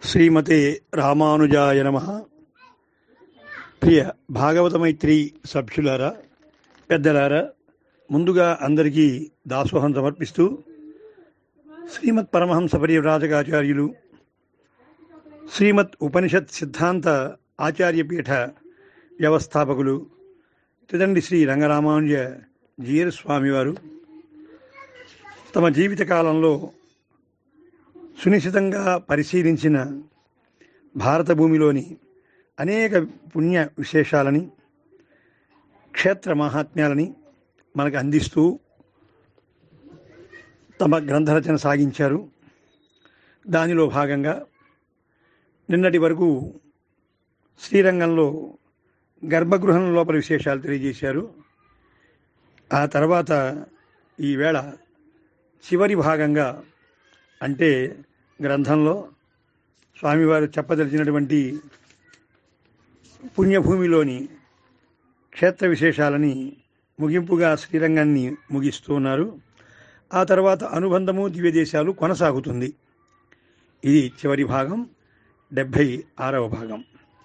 శ్రీమతే రామానుజాయ నమ ప్రియ భాగవత మైత్రి సభ్యులారా పెద్దలారా ముందుగా అందరికీ దాసోహం సమర్పిస్తూ శ్రీమత్ పరమహంస పరివ్రాజకాచార్యులు శ్రీమత్ ఉపనిషత్ సిద్ధాంత ఆచార్యపీఠ వ్యవస్థాపకులు తిదండి శ్రీ రంగరామానుజ జీయర్ స్వామివారు తమ జీవిత కాలంలో సునిశ్చితంగా పరిశీలించిన భారత భూమిలోని అనేక పుణ్య విశేషాలని క్షేత్ర మహాత్మ్యాలని మనకు అందిస్తూ తమ గ్రంథరచన సాగించారు దానిలో భాగంగా నిన్నటి వరకు శ్రీరంగంలో గర్భగృహం లోపల విశేషాలు తెలియజేశారు ఆ తర్వాత ఈవేళ చివరి భాగంగా అంటే గ్రంథంలో స్వామివారు చెప్పదలిచినటువంటి పుణ్యభూమిలోని క్షేత్ర విశేషాలని ముగింపుగా శ్రీరంగాన్ని ముగిస్తున్నారు ఆ తర్వాత అనుబంధము దివ్యదేశాలు కొనసాగుతుంది ఇది చివరి భాగం డెబ్భై ఆరవ భాగం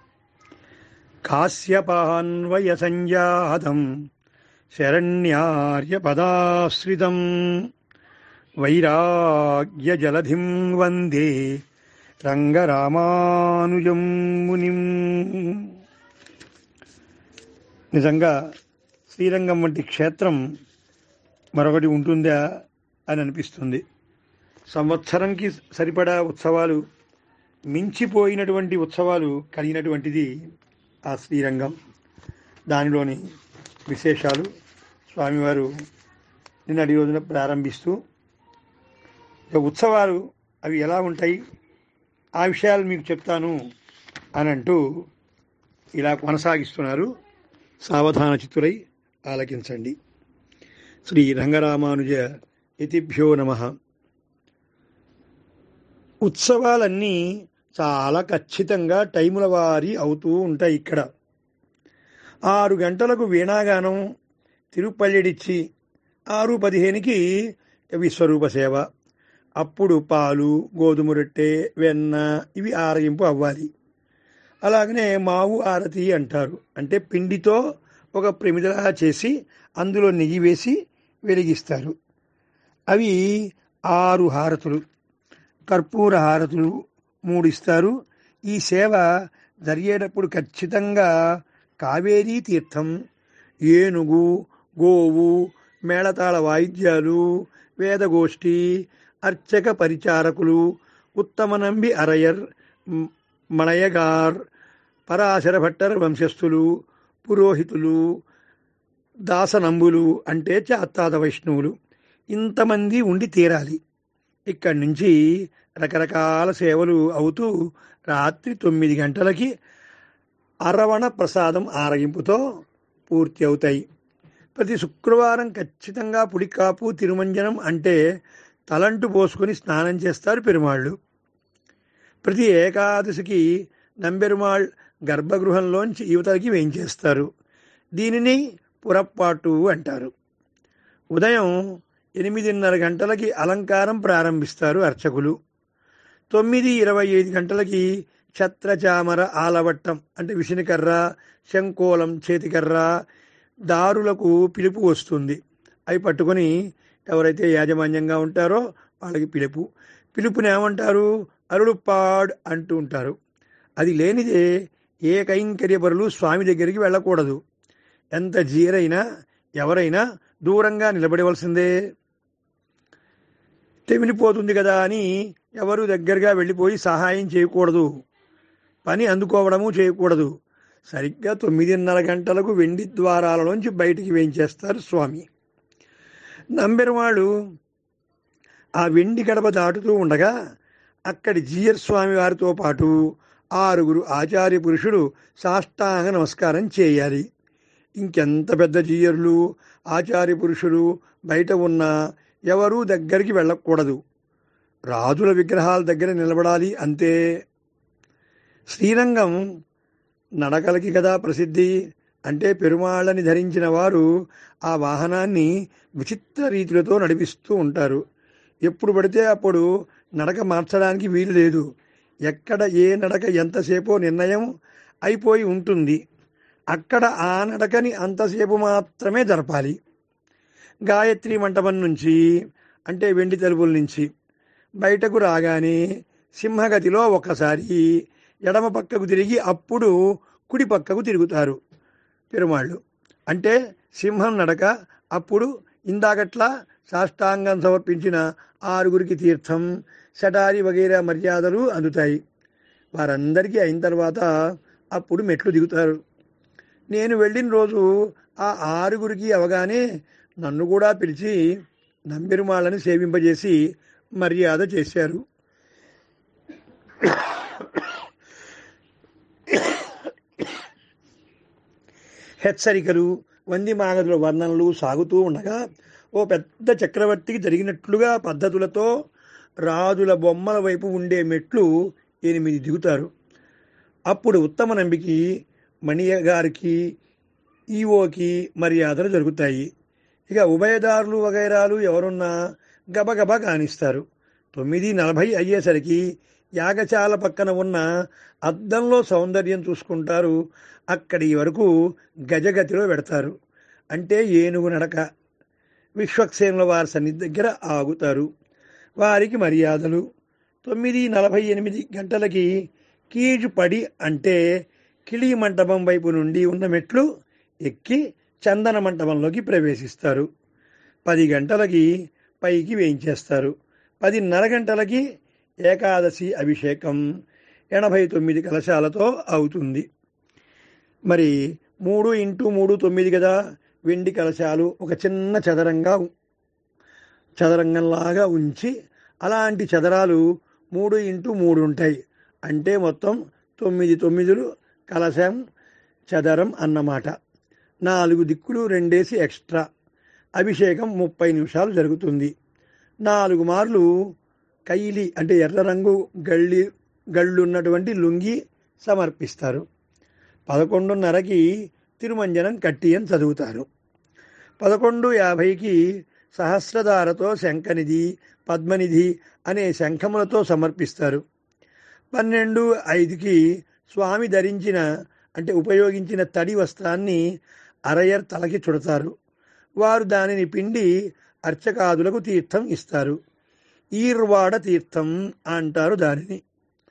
కాశ్యపాన్వయ సంజాతం శరణ్యార్య పదాశ్రితం వైరాగ్యజలధిం వందే రంగరామానుజం మునిం నిజంగా శ్రీరంగం వంటి క్షేత్రం మరొకటి ఉంటుందా అని అనిపిస్తుంది సంవత్సరంకి సరిపడా ఉత్సవాలు మించిపోయినటువంటి ఉత్సవాలు కలిగినటువంటిది ఆ శ్రీరంగం దానిలోని విశేషాలు స్వామివారు నిన్నటి రోజున ప్రారంభిస్తూ ఇక ఉత్సవాలు అవి ఎలా ఉంటాయి ఆ విషయాలు మీకు చెప్తాను అని అంటూ ఇలా కొనసాగిస్తున్నారు సావధాన చిత్తులై ఆలకించండి శ్రీ రంగరామానుజ యతిభ్యో నమ ఉత్సవాలన్నీ చాలా ఖచ్చితంగా టైముల వారి అవుతూ ఉంటాయి ఇక్కడ ఆరు గంటలకు వీణాగానం తిరుపల్లిడిచ్చి ఆరు పదిహేనుకి విశ్వరూప సేవ అప్పుడు పాలు గోధుమ రొట్టె వెన్న ఇవి ఆరగింపు అవ్వాలి అలాగనే మావు ఆరతి అంటారు అంటే పిండితో ఒక ప్రమిదలా చేసి అందులో నెయ్యి వేసి వెలిగిస్తారు అవి ఆరు హారతులు కర్పూర హారతులు మూడు ఇస్తారు ఈ సేవ జరిగేటప్పుడు ఖచ్చితంగా కావేరీ తీర్థం ఏనుగు గోవు మేళతాళ వాయిద్యాలు వేదగోష్ఠి అర్చక పరిచారకులు ఉత్తమనంబి అరయర్ మణయగార్ పరాశర భట్టర్ వంశస్థులు పురోహితులు దాసనంబులు అంటే చాత్తాద వైష్ణవులు ఇంతమంది ఉండి తీరాలి ఇక్కడి నుంచి రకరకాల సేవలు అవుతూ రాత్రి తొమ్మిది గంటలకి అరవణ ప్రసాదం ఆరగింపుతో పూర్తి అవుతాయి ప్రతి శుక్రవారం ఖచ్చితంగా పుడికాపు తిరుమంజనం అంటే తలంటు పోసుకొని స్నానం చేస్తారు పెరుమాళ్ళు ప్రతి ఏకాదశికి నంబెరుమాళ్ గర్భగృహంలోంచి యువతలకి వేయించేస్తారు దీనిని పురప్పాటు అంటారు ఉదయం ఎనిమిదిన్నర గంటలకి అలంకారం ప్రారంభిస్తారు అర్చకులు తొమ్మిది ఇరవై ఐదు గంటలకి ఛత్రచామర ఆలవట్టం అంటే విసినకర్ర శంకోలం చేతికర్ర దారులకు పిలుపు వస్తుంది అవి పట్టుకొని ఎవరైతే యాజమాన్యంగా ఉంటారో వాళ్ళకి పిలుపు పిలుపుని ఏమంటారు అరుడుపాడ్ అంటూ ఉంటారు అది లేనిదే ఏ కైంకర్యపరులు స్వామి దగ్గరికి వెళ్ళకూడదు ఎంత జీరైనా ఎవరైనా దూరంగా నిలబడవలసిందే తెమిలిపోతుంది కదా అని ఎవరు దగ్గరగా వెళ్ళిపోయి సహాయం చేయకూడదు పని అందుకోవడము చేయకూడదు సరిగ్గా తొమ్మిదిన్నర గంటలకు వెండి ద్వారాలలోంచి బయటికి వేయించేస్తారు స్వామి నంబెరువాళ్ళు ఆ వెండి గడప దాటుతూ ఉండగా అక్కడి జీయర్ స్వామి వారితో పాటు ఆరుగురు ఆచార్య పురుషుడు సాష్టాంగ నమస్కారం చేయాలి ఇంకెంత పెద్ద జీయర్లు ఆచార్య పురుషులు బయట ఉన్నా ఎవరూ దగ్గరికి వెళ్ళకూడదు రాజుల విగ్రహాల దగ్గర నిలబడాలి అంతే శ్రీరంగం నడకలకి కదా ప్రసిద్ధి అంటే పెరుమాళ్ళని ధరించిన వారు ఆ వాహనాన్ని విచిత్ర రీతులతో నడిపిస్తూ ఉంటారు ఎప్పుడు పడితే అప్పుడు నడక మార్చడానికి వీలు లేదు ఎక్కడ ఏ నడక ఎంతసేపో నిర్ణయం అయిపోయి ఉంటుంది అక్కడ ఆ నడకని అంతసేపు మాత్రమే జరపాలి గాయత్రి మంటపం నుంచి అంటే వెండి తలుపుల నుంచి బయటకు రాగానే సింహగతిలో ఒకసారి ఎడమ పక్కకు తిరిగి అప్పుడు కుడి పక్కకు తిరుగుతారు పెరుమాళ్ళు అంటే సింహం నడక అప్పుడు ఇందాకట్లా సాష్టాంగం సమర్పించిన ఆరుగురికి తీర్థం షటారి వగైరా మర్యాదలు అందుతాయి వారందరికీ అయిన తర్వాత అప్పుడు మెట్లు దిగుతారు నేను వెళ్ళిన రోజు ఆ ఆరుగురికి అవగానే నన్ను కూడా పిలిచి నంబెరుమాళ్ళని సేవింపజేసి మర్యాద చేశారు హెచ్చరికలు వంది మాగదుల వర్ణనలు సాగుతూ ఉండగా ఓ పెద్ద చక్రవర్తికి జరిగినట్లుగా పద్ధతులతో రాజుల బొమ్మల వైపు ఉండే మెట్లు ఎనిమిది దిగుతారు అప్పుడు ఉత్తమ నంబికి మణియ గారికి ఈఓకి మర్యాదలు జరుగుతాయి ఇక ఉభయదారులు వగైరాలు ఎవరున్నా గబగబా కానిస్తారు తొమ్మిది నలభై అయ్యేసరికి యాగశాల పక్కన ఉన్న అద్దంలో సౌందర్యం చూసుకుంటారు అక్కడి వరకు గజగతిలో పెడతారు అంటే ఏనుగు నడక విశ్వక్సేనుల వారి సన్నిధి దగ్గర ఆగుతారు వారికి మర్యాదలు తొమ్మిది నలభై ఎనిమిది గంటలకి కీజు పడి అంటే కిళి మంటపం వైపు నుండి ఉన్న మెట్లు ఎక్కి చందన మంటపంలోకి ప్రవేశిస్తారు పది గంటలకి పైకి వేయించేస్తారు పదిన్నర గంటలకి ఏకాదశి అభిషేకం ఎనభై తొమ్మిది కలశాలతో అవుతుంది మరి మూడు ఇంటూ మూడు తొమ్మిది కదా వెండి కలశాలు ఒక చిన్న చదరంగా చదరంగంలాగా ఉంచి అలాంటి చదరాలు మూడు ఇంటూ మూడు ఉంటాయి అంటే మొత్తం తొమ్మిది తొమ్మిదిలు కలశం చదరం అన్నమాట నాలుగు దిక్కులు రెండేసి ఎక్స్ట్రా అభిషేకం ముప్పై నిమిషాలు జరుగుతుంది నాలుగు మార్లు కైలి అంటే ఎర్ర రంగు గళ్ళి గళ్ళున్నటువంటి లుంగి సమర్పిస్తారు పదకొండున్నరకి తిరుమంజనం కట్టియం చదువుతారు పదకొండు యాభైకి సహస్రధారతో శంఖనిధి పద్మనిధి అనే శంఖములతో సమర్పిస్తారు పన్నెండు ఐదుకి స్వామి ధరించిన అంటే ఉపయోగించిన తడి వస్త్రాన్ని అరయర్ తలకి చుడతారు వారు దానిని పిండి అర్చకాదులకు తీర్థం ఇస్తారు ఈర్వాడ తీర్థం అంటారు దానిని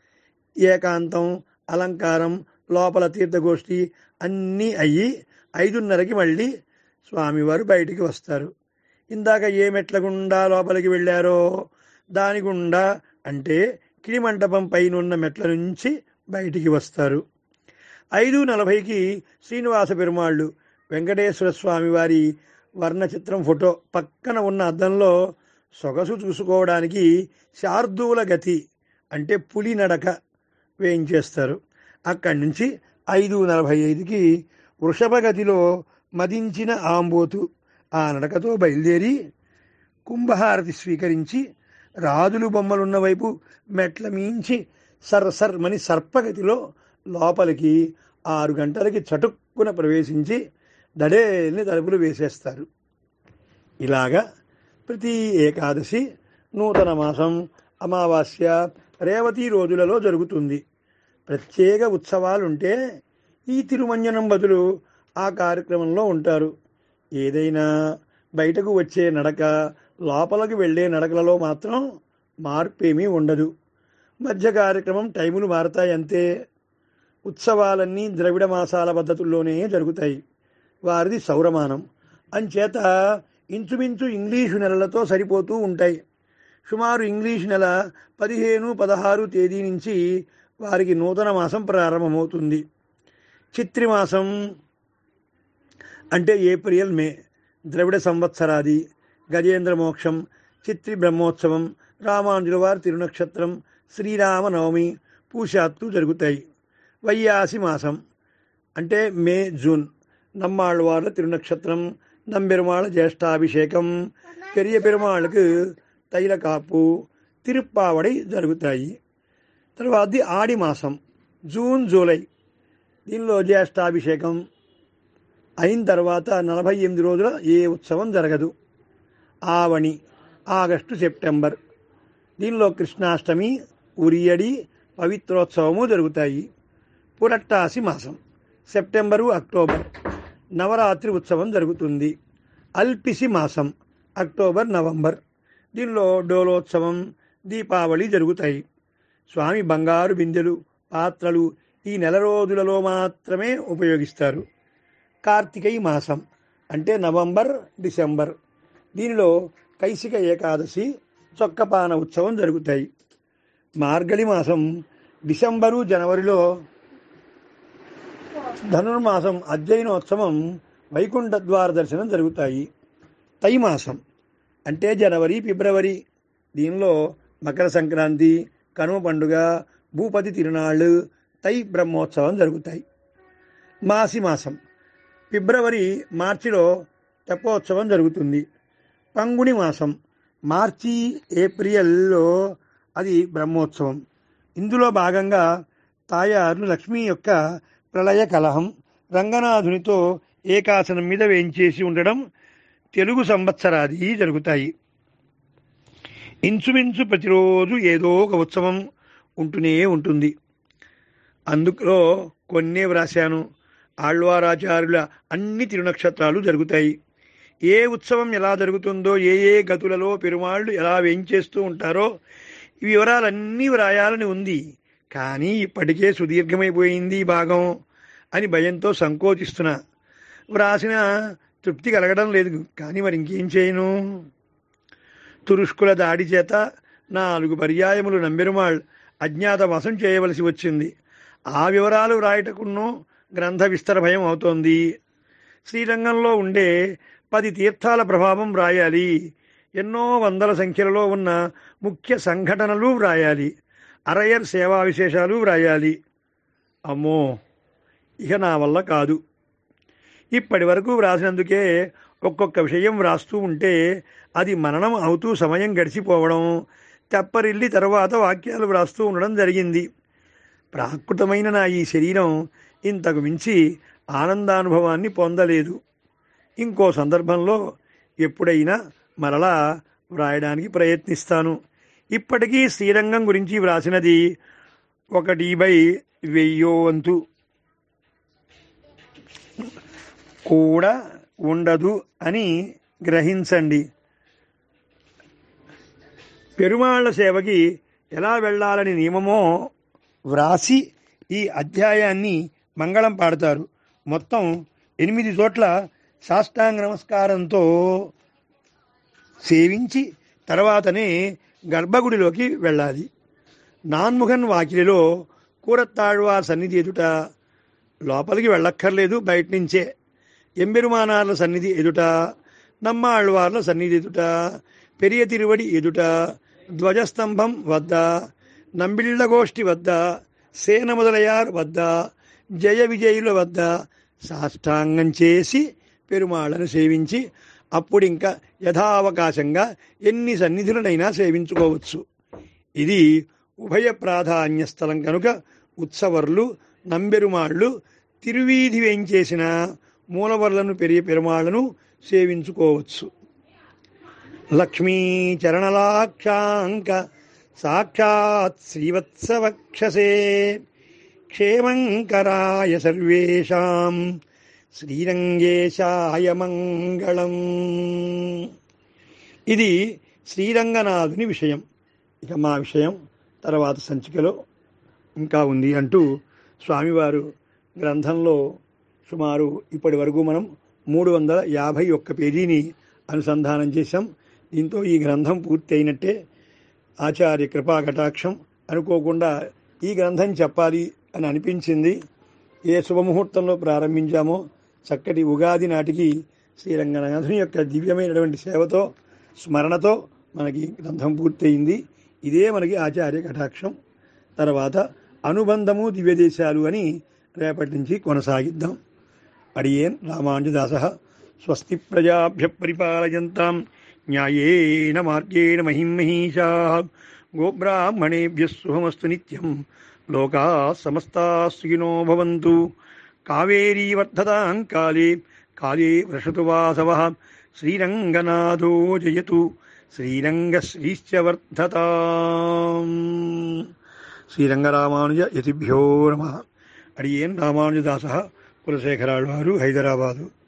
ఏకాంతం అలంకారం లోపల తీర్థగోష్ఠి అన్నీ అయ్యి ఐదున్నరకి మళ్ళీ స్వామివారు బయటికి వస్తారు ఇందాక ఏ మెట్ల గుండా లోపలికి వెళ్ళారో దాని గుండా అంటే కిడిమంటపం పైనున్న మెట్ల నుంచి బయటికి వస్తారు ఐదు నలభైకి శ్రీనివాస పెరుమాళ్ళు వెంకటేశ్వర స్వామి వారి వర్ణ చిత్రం ఫోటో పక్కన ఉన్న అద్దంలో సొగసు చూసుకోవడానికి శార్దూల గతి అంటే పులి నడక వేయించేస్తారు అక్కడి నుంచి ఐదు నలభై ఐదుకి వృషభగతిలో మదించిన ఆంబోతు ఆ నడకతో బయలుదేరి కుంభహారతి స్వీకరించి రాజులు బొమ్మలున్న వైపు మెట్ల మించి సర్ సర్మని సర్పగతిలో లోపలికి ఆరు గంటలకి చటుక్కున ప్రవేశించి దడేల్ని తలుపులు వేసేస్తారు ఇలాగా ప్రతి ఏకాదశి నూతన మాసం అమావాస్య రేవతి రోజులలో జరుగుతుంది ప్రత్యేక ఉత్సవాలుంటే ఈ తిరుమంజనం బదులు ఆ కార్యక్రమంలో ఉంటారు ఏదైనా బయటకు వచ్చే నడక లోపలికి వెళ్ళే నడకలలో మాత్రం మార్పేమీ ఉండదు మధ్య కార్యక్రమం టైములు మారతాయి అంతే ఉత్సవాలన్నీ ద్రవిడ మాసాల పద్ధతుల్లోనే జరుగుతాయి వారిది సౌరమానం అంచేత ఇంచుమించు ఇంగ్లీషు నెలలతో సరిపోతూ ఉంటాయి సుమారు ఇంగ్లీషు నెల పదిహేను పదహారు తేదీ నుంచి వారికి నూతన మాసం ప్రారంభమవుతుంది చిత్రిమాసం అంటే ఏప్రిల్ మే ద్రవిడ సంవత్సరాది గజేంద్ర మోక్షం చిత్రి బ్రహ్మోత్సవం రామానుజుల వారి తిరునక్షత్రం శ్రీరామనవమి పూషాత్తు జరుగుతాయి వైయాసి మాసం అంటే మే జూన్ నమ్మాళ్ళవార్ల తిరునక్షత్రం నంబెరుమాళ జ్యేష్ఠాభిషేకం పెరియ పెరుమాళ్ళకు తైల కాపు తిరుప్పావడి జరుగుతాయి తర్వాత ఆడి మాసం జూన్ జూలై దీనిలో జ్యేష్ఠాభిషేకం అయిన తర్వాత నలభై ఎనిమిది రోజుల ఏ ఉత్సవం జరగదు ఆవణి ఆగస్టు సెప్టెంబర్ దీనిలో కృష్ణాష్టమి ఉరియడి పవిత్రోత్సవము జరుగుతాయి పురట్టాసి మాసం సెప్టెంబరు అక్టోబర్ నవరాత్రి ఉత్సవం జరుగుతుంది అల్పిసి మాసం అక్టోబర్ నవంబర్ దీనిలో డోలోత్సవం దీపావళి జరుగుతాయి స్వామి బంగారు బిందెలు పాత్రలు ఈ నెల రోజులలో మాత్రమే ఉపయోగిస్తారు కార్తికేయ మాసం అంటే నవంబర్ డిసెంబర్ దీనిలో కైసిక ఏకాదశి చొక్కపాన ఉత్సవం జరుగుతాయి మార్గళి మాసం డిసెంబరు జనవరిలో ధనుర్మాసం అధ్యయనోత్సవం వైకుంఠ ద్వార దర్శనం జరుగుతాయి తై మాసం అంటే జనవరి ఫిబ్రవరి దీనిలో మకర సంక్రాంతి కనుమ పండుగ భూపతి తిరునాళ్ళు తై బ్రహ్మోత్సవం జరుగుతాయి మాసి మాసం ఫిబ్రవరి మార్చిలో తెప్పోత్సవం జరుగుతుంది పంగుని మాసం మార్చి ఏప్రిల్లో అది బ్రహ్మోత్సవం ఇందులో భాగంగా తాయారు లక్ష్మి యొక్క ప్రళయ కలహం రంగనాథునితో ఏకాసనం మీద వేయించేసి ఉండడం తెలుగు సంవత్సరాది జరుగుతాయి ఇంచుమించు ప్రతిరోజు ఏదో ఒక ఉత్సవం ఉంటూనే ఉంటుంది అందులో కొన్నే వ్రాశాను ఆళ్వారాచార్యుల అన్ని తిరునక్షత్రాలు జరుగుతాయి ఏ ఉత్సవం ఎలా జరుగుతుందో ఏ ఏ గతులలో పెరుమాళ్ళు ఎలా వేయించేస్తూ ఉంటారో ఈ వివరాలన్నీ వ్రాయాలని ఉంది కానీ ఇప్పటికే సుదీర్ఘమైపోయింది ఈ భాగం అని భయంతో సంకోచిస్తున్నా వ్రాసిన తృప్తి కలగడం లేదు కానీ మరి ఇంకేం చేయను తురుష్కుల దాడి చేత నాలుగు పర్యాయములు నంబెరుమాళ్ అజ్ఞాతవాసం చేయవలసి వచ్చింది ఆ వివరాలు వ్రాయటకున్నో గ్రంథ విస్తర భయం అవుతోంది శ్రీరంగంలో ఉండే పది తీర్థాల ప్రభావం వ్రాయాలి ఎన్నో వందల సంఖ్యలలో ఉన్న ముఖ్య సంఘటనలు వ్రాయాలి అరయర్ సేవా విశేషాలు వ్రాయాలి అమ్మో ఇక నా వల్ల కాదు ఇప్పటి వరకు వ్రాసినందుకే ఒక్కొక్క విషయం వ్రాస్తూ ఉంటే అది మననం అవుతూ సమయం గడిచిపోవడం తెప్పరిల్లి తర్వాత వాక్యాలు వ్రాస్తూ ఉండడం జరిగింది ప్రాకృతమైన నా ఈ శరీరం ఇంతకు మించి ఆనందానుభవాన్ని పొందలేదు ఇంకో సందర్భంలో ఎప్పుడైనా మరలా వ్రాయడానికి ప్రయత్నిస్తాను ఇప్పటికీ శ్రీరంగం గురించి వ్రాసినది ఒకటి బై వెయ్యో వంతు కూడా ఉండదు అని గ్రహించండి పెరుమాళ్ల సేవకి ఎలా వెళ్ళాలని నియమమో వ్రాసి ఈ అధ్యాయాన్ని మంగళం పాడతారు మొత్తం ఎనిమిది చోట్ల సాష్టాంగ నమస్కారంతో సేవించి తర్వాతనే గర్భగుడిలోకి వెళ్ళాలి నాన్ముఖన్ వాకిలిలో కూరత్తాళ్వార్ సన్నిధి ఎదుట లోపలికి వెళ్ళక్కర్లేదు బయట నుంచే ఎంబెరుమానార్ల సన్నిధి ఎదుట నమ్మాళ్వార్ల సన్నిధి ఎదుట పెరియ తిరువడి ఎదుట ధ్వజస్తంభం వద్ద నంబిళ్ళగోష్ఠి వద్ద సేన మొదలయార్ వద్ద జయ విజయుల వద్ద సాష్టాంగం చేసి పెరుమాళ్లను సేవించి అప్పుడు ఇంకా యథావకాశంగా ఎన్ని సన్నిధులనైనా సేవించుకోవచ్చు ఇది ఉభయ ప్రాధాన్య స్థలం కనుక ఉత్సవర్లు నంబెరుమాళ్ళు తిరువీధి వేయించేసిన మూలవర్లను పెరియ పెరుమాళ్లను సేవించుకోవచ్చు లక్ష్మీ చరణలాక్షాంక సాక్షాత్ శ్రీవత్సవక్షసే క్షేమంకరాయ సర్వేషాం శ్రీరంగేశాయ మంగళం ఇది శ్రీరంగనాథుని విషయం ఇక మా విషయం తర్వాత సంచికలో ఇంకా ఉంది అంటూ స్వామివారు గ్రంథంలో సుమారు ఇప్పటి వరకు మనం మూడు వందల యాభై ఒక్క పేజీని అనుసంధానం చేశాం దీంతో ఈ గ్రంథం పూర్తి అయినట్టే ఆచార్య కృపా కటాక్షం అనుకోకుండా ఈ గ్రంథం చెప్పాలి అని అనిపించింది ఏ శుభముహూర్తంలో ప్రారంభించామో చక్కటి ఉగాది నాటికి శ్రీరంగనాథుని యొక్క దివ్యమైనటువంటి సేవతో స్మరణతో మనకి గ్రంథం పూర్తయింది ఇదే మనకి ఆచార్య కటాక్షం తర్వాత అనుబంధము దివ్యదేశాలు అని రేపటి నుంచి కొనసాగిద్దాం అడియేన్ రామానుజదాస స్వస్తి ప్రజాభ్య పరిపాలయంతాం న్యాయేన మార్గేణ మహిమహీషా గోబ్రాహ్మణేభ్య శుభమస్తు నిత్యం లోకా సమస్తా సుఖినో భవంతు కావేరీ వర్ధతాం కాళే కాళే వృషతు వాసవ శ్రీరంగనాథో జయతు శ్రీరంగశ్రీశ్చ వర్ధతాం శ్రీరంగరామానుజ యతిభ్యో నమ అడియేన్ రామానుజదాస కులశేఖరాళ్వారు హైదరాబాదు